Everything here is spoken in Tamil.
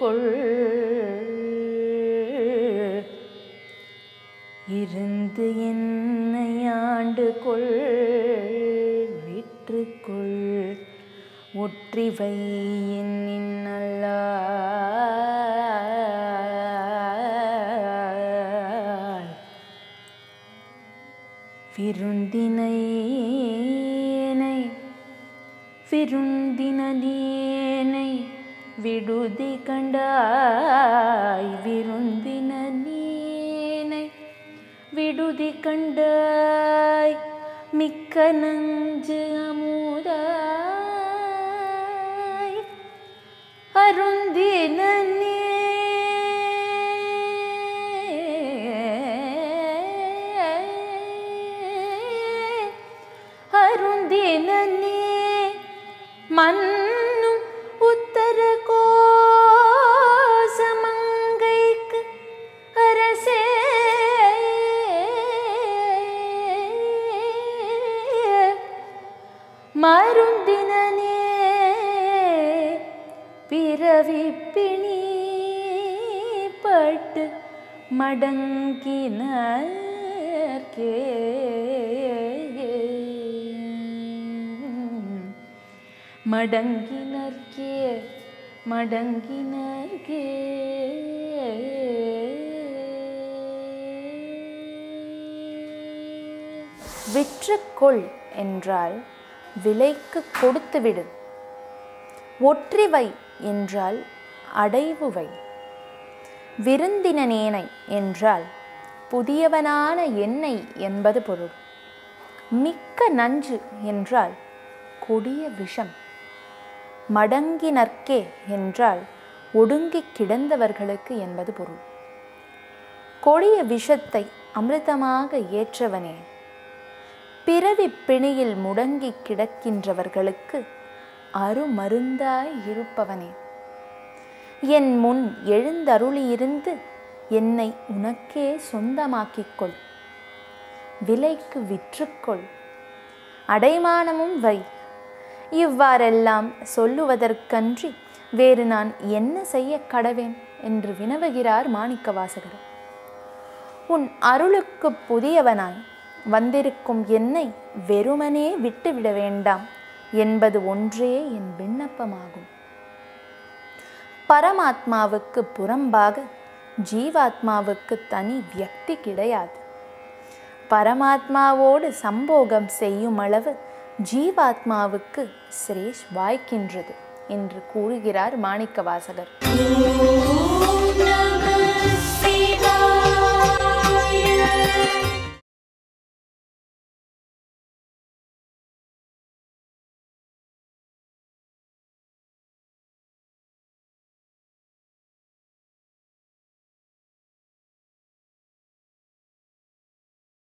விற்றுக்கொள் இருந்து என்னை ஆண்டு கொள் விற்றுக்கொள் ஒற்றிவை என்னின்னல்லால் விருந்தினை விருந்தினேனை விடுதி கண்டாய் விருந்தினேனை விடுதி கண்டாய் மிக்க நஞ்சு அமுதாய் அருந்தினே அருந்தினே மன்னும் உத்தர கோசமங்கைக்கு அரசே மருந்தினே பிறவி பிணி பட்டு மடங்கினர்க்கே மடங்கினர்க்கே மடங்கினர்க்கே விற்றுக்கொள் என்றால் விலைக்கு கொடுத்துவிடு ஒற்றிவை என்றால் அடைவுவை விருந்தினேனை என்றால் புதியவனான என்னை என்பது பொருள் மிக்க நஞ்சு என்றால் கொடிய விஷம் மடங்கினர்க்கே என்றால் ஒடுங்கிக் கிடந்தவர்களுக்கு என்பது பொருள் கொடிய விஷத்தை அமிர்தமாக ஏற்றவனே பிறவி பிணியில் முடங்கி கிடக்கின்றவர்களுக்கு அருமருந்தாய் இருப்பவனே என் முன் எழுந்தருளியிருந்து என்னை உனக்கே சொந்தமாக்கிக் கொள் விலைக்கு விற்றுக்கொள் அடைமானமும் வை இவ்வாறெல்லாம் சொல்லுவதற்கன்றி வேறு நான் என்ன செய்ய கடவேன் என்று வினவுகிறார் மாணிக்கவாசகர் உன் அருளுக்கு புதியவனாய் வந்திருக்கும் என்னை வெறுமனே விட்டுவிட வேண்டாம் என்பது ஒன்றே என் விண்ணப்பமாகும் பரமாத்மாவுக்கு புறம்பாக ஜீவாத்மாவுக்கு தனி வியக்தி கிடையாது பரமாத்மாவோடு சம்போகம் செய்யும் அளவு ஜீவாத்மாவுக்கு சிரேஷ் வாய்க்கின்றது என்று கூறுகிறார் மாணிக்கவாசகர் ஓம்